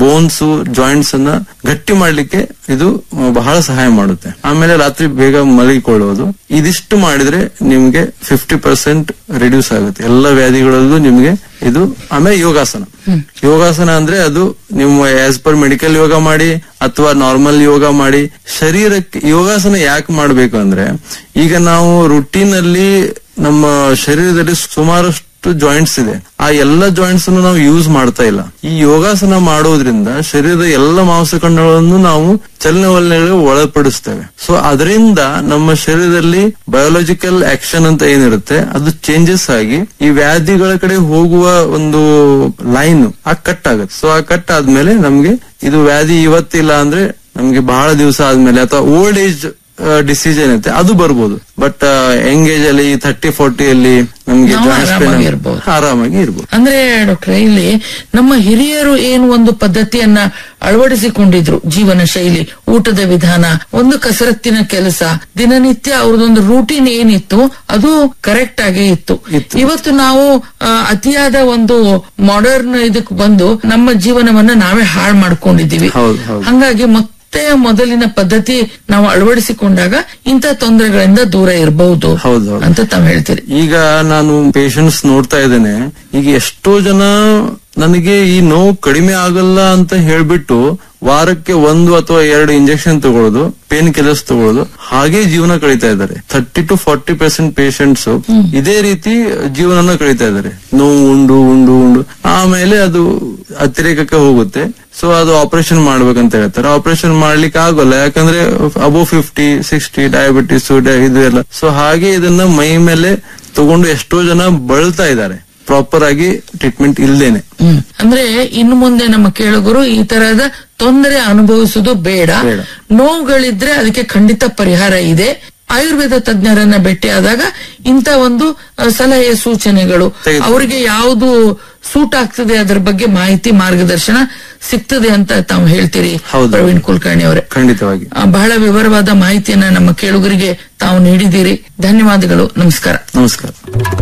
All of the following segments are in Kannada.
ಬೋನ್ಸ್ ಜಾಯಿಂಟ್ಸ್ ಅನ್ನ ಗಟ್ಟಿ ಮಾಡ್ಲಿಕ್ಕೆ ಇದು ಆ, ಬಹಳ ಸಹಾಯ ಮಾಡುತ್ತೆ ಆಮೇಲೆ ರಾತ್ರಿ ಬೇಗ ಮಲಗಿಕೊಳ್ಳುವುದು ಇದಿಷ್ಟು ಮಾಡಿದ್ರೆ ನಿಮ್ಗೆ ಫಿಫ್ಟಿ ಪರ್ಸೆಂಟ್ ರಿಡ್ಯೂಸ್ ಆಗುತ್ತೆ ಎಲ್ಲ ವ್ಯಾಧಿಗಳಲ್ಲೂ ನಿಮ್ಗೆ ಇದು ಆಮೇಲೆ ಯೋಗಾಸನ ಯೋಗಾಸನ ಅಂದ್ರೆ ಅದು ನಿಮ್ಮ ಆಸ್ ಪರ್ ಮೆಡಿಕಲ್ ಯೋಗ ಮಾಡಿ ಅಥವಾ ನಾರ್ಮಲ್ ಯೋಗ ಮಾಡಿ ಶರೀರಕ್ಕೆ ಯೋಗಾಸನ ಯಾಕೆ ಮಾಡ್ಬೇಕು ಅಂದ್ರೆ ಈಗ ನಾವು ರುಟೀನ್ ಅಲ್ಲಿ ನಮ್ಮ ಶರೀರದಲ್ಲಿ ಸುಮಾರಷ್ಟು ಜಾಯಿಂಟ್ಸ್ ಇದೆ ಆ ಎಲ್ಲ ಜಾಯಿಂಟ್ಸ್ ಅನ್ನು ನಾವು ಯೂಸ್ ಮಾಡ್ತಾ ಇಲ್ಲ ಈ ಯೋಗಾಸನ ಮಾಡೋದ್ರಿಂದ ಶರೀರದ ಎಲ್ಲ ಮಾಂಸಖಂಡಗಳನ್ನು ನಾವು ಚಲನವಲನಗಳಿಗೆ ಒಳಪಡಿಸ್ತೇವೆ ಸೊ ಅದರಿಂದ ನಮ್ಮ ಶರೀರದಲ್ಲಿ ಬಯೋಲಾಜಿಕಲ್ ಆಕ್ಷನ್ ಅಂತ ಏನಿರುತ್ತೆ ಅದು ಚೇಂಜಸ್ ಆಗಿ ಈ ವ್ಯಾಧಿಗಳ ಕಡೆ ಹೋಗುವ ಒಂದು ಲೈನ್ ಆ ಕಟ್ ಆಗುತ್ತೆ ಸೊ ಆ ಕಟ್ ಆದ್ಮೇಲೆ ನಮ್ಗೆ ಇದು ವ್ಯಾಧಿ ಇವತ್ತಿಲ್ಲ ಅಂದ್ರೆ ನಮ್ಗೆ ಬಹಳ ದಿವಸ ಆದ್ಮೇಲೆ ಅಥವಾ ಓಲ್ಡ್ ಏಜ್ ಡಿಸೀಸ್ ಏನೈತೆ ಅದು ಬರ್ಬೋದು ಬಟ್ ಯಂಗ್ ಏಜ್ ಅಲ್ಲಿ ತರ್ಟಿ ಫೋರ್ಟಿ ಅಲ್ಲಿ ನಮ್ಗೆ ನಾವು joints pain ಆರಾಮಾಗಿ ಇರ್ಬೋದು. ಆರಾಮಾಗಿ ಇರ್ಬೋದು ಅಂದ್ರೆ ಡಾಕ್ಟ್ರೆ ಇಲ್ಲಿ ನಮ್ಮ ಹಿರಿಯರು ಏನು ಒಂದು ಪದ್ಧತಿಯನ್ನ ಅಳವಡಿಸಿಕೊಂಡಿದ್ರು ಜೀವನ ಶೈಲಿ ಊಟದ ವಿಧಾನ ಒಂದು ಕಸರತ್ತಿನ ಕೆಲಸ ದಿನನಿತ್ಯ ಅವ್ರದೊಂದು ರೂಟೀನ್ ಏನಿತ್ತು ಅದು ಕರೆಕ್ಟ್ ಆಗೇ ಇತ್ತು ಇತ್ತು. ಇವತ್ತು ನಾವು ಆ, ಅತಿಯಾದ ಒಂದು ಮಾಡರ್ನ್ ಇದಕ್ ಬಂದು ನಮ್ಮ ಜೀವನವನ್ನ ನಾವೇ ಹಾಳು ಮಾಡ್ಕೊಂಡಿದ್ದೀವಿ ಹೌದು, ಹೌದು. ಹಂಗಾಗಿ ಮತ್ತೆ ಮೊದಲಿನ ಪದ್ಧತಿ ನಾವು ಅಳವಡಿಸಿಕೊಂಡಾಗ ಇಂಥ ತೊಂದರೆಗಳಿಂದ ದೂರ ಇರಬಹುದು ಹೌದು, ಹೌದು. ಅಂತ ತಾವ್ ಹೇಳ್ತೀರಿ ಈಗ ನಾನು ಪೇಷಂಟ್ಸ್ ನೋಡ್ತಾ ಇದ್ದೇನೆ ಈಗ ಎಷ್ಟೋ ಜನ ನನಗೆ ಈ ನೋವು ಕಡಿಮೆ ಆಗಲ್ಲ ಅಂತ ಹೇಳ್ಬಿಟ್ಟು ವಾರಕ್ಕೆ ಒಂದು ಅಥವಾ ಎರಡು ಇಂಜೆಕ್ಷನ್ ತಗೊಳ್ಳೋದು ಪೇನ್ ಕಿಲ್ಲರ್ಸ್ ತಗೊಳ್ಳೋದು ಹಾಗೆ ಜೀವನ ಕಳೀತಾ ಇದ್ದಾರೆ thirty to forty percent patients ಇದೇ ರೀತಿ ಜೀವನನ ಕಳೀತಾ ಇದ್ದಾರೆ ನೋವು ಉಂಡು ಉಂಡು ಉಂಡು ಆಮೇಲೆ ಅದು ಅತಿರೇಕಕ್ಕೆ ಹೋಗುತ್ತೆ ಸೊ ಅದು ಆಪರೇಷನ್ ಮಾಡ್ಬೇಕಂತ ಹೇಳ್ತಾರೆ ಆಪರೇಷನ್ ಮಾಡ್ಲಿಕ್ಕೆ ಆಗೋಲ್ಲ ಯಾಕಂದ್ರೆ ಅಬೋ ಫಿಫ್ಟಿ ಸಿಕ್ಸ್ಟಿ ಡಯಾಬಿಟಿಸ್ ಇದು ಎಲ್ಲ ಸೊ ಹಾಗೆ ಇದನ್ನ ಮೈ ಮೇಲೆ ತಗೊಂಡು ಎಷ್ಟೋ ಜನ ಬಳಲ್ತಾ ಇದ್ದಾರೆ ಪ್ರಾಪರ್ ಆಗಿ ಟ್ರೀಟ್ಮೆಂಟ್ ಇಲ್ದೇನೆ ಹ್ಮ್. ಅಂದ್ರೆ ಇನ್ನು ಮುಂದೆ ನಮ್ಮ ಕೇಳುಗರು ಈ ತರಹದ ತೊಂದರೆ ಅನುಭವಿಸುವುದು ಬೇಡ ಬೇಡ. ನೋವುಗಳಿದ್ರೆ ಅದಕ್ಕೆ ಖಂಡಿತ ಪರಿಹಾರ ಇದೆ ಆಯುರ್ವೇದ ತಜ್ಞರನ್ನ ಭೇಟಿಯಾದಾಗ ಇಂತ ಒಂದು ಅ, ಸಲಹೆ ಸೂಚನೆಗಳು ತೆಗೆದು- ಅವರಿಗೆ ಯಾವುದು ಸೂಟ್ ಆಗ್ತದೆ ಅದರ ಬಗ್ಗೆ ಮಾಹಿತಿ ಮಾರ್ಗದರ್ಶನ ಸಿಗ್ತದೆ ಅಂತ ತಾವು ಹೇಳ್ತೀರಿ ಹೌದು. ಪ್ರವೀಣ್ ಕುಲಕರ್ಣಿ ಅವರೇ ಖಂಡಿತವಾಗಿ ಆ, ಬಹಳ ವಿವರವಾದ ಮಾಹಿತಿಯನ್ನ ನಮ್ಮ ಕೇಳುಗರಿಗೆ ತಾವು ನೀಡಿದ್ದೀರಿ ಧನ್ಯವಾದಗಳು ನಮಸ್ಕಾರ ನಮಸ್ಕಾರ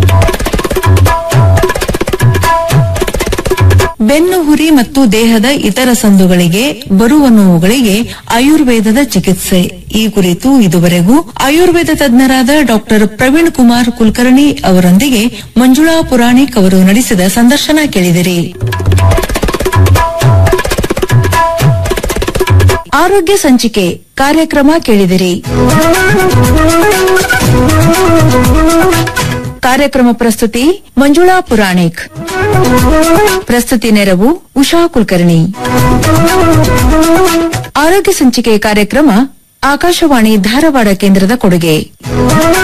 ಬೆನ್ನು ಹುರಿ ಮತ್ತು ದೇಹದ ಇತರ ಸಂದುಗಳಿಗೆ ಬರುವ ನೋವುಗಳಿಗೆ ಆಯುರ್ವೇದದ ಚಿಕಿತ್ಸೆ ಈ ಕುರಿತು ಇದುವರೆಗೂ ಆಯುರ್ವೇದ ತಜ್ಞರಾದ ಡಾಕ್ಟರ್ ಪ್ರವೀಣ್ ಕುಮಾರ್ ಕುಲಕರ್ಣಿ ಅವರೊಂದಿಗೆ ಮಂಜುಳಾ ಪುರಾಣಿಕ್ ಅವರು ನಡೆಸಿದ ಸಂದರ್ಶನ ಕೇಳಿದಿರಿ ಆರೋಗ್ಯ ಸಂಚಿಕೆ ಕಾರ್ಯಕ್ರಮ ಕೇಳಿದಿರಿ ಕಾರ್ಯಕ್ರಮ ಪ್ರಸ್ತುತಿ ಮಂಜುಳಾ ಪುರಾಣಿಕ್ ಪ್ರಸ್ತುತಿ ನೆರವು ಉಷಾ ಕುಲಕರ್ಣಿ ಆರೋಗ್ಯ ಸಂಚಿಕೆ ಕಾರ್ಯಕ್ರಮ ಆಕಾಶವಾಣಿ ಧಾರವಾಡ ಕೇಂದ್ರದ ಕೊಡುಗೆ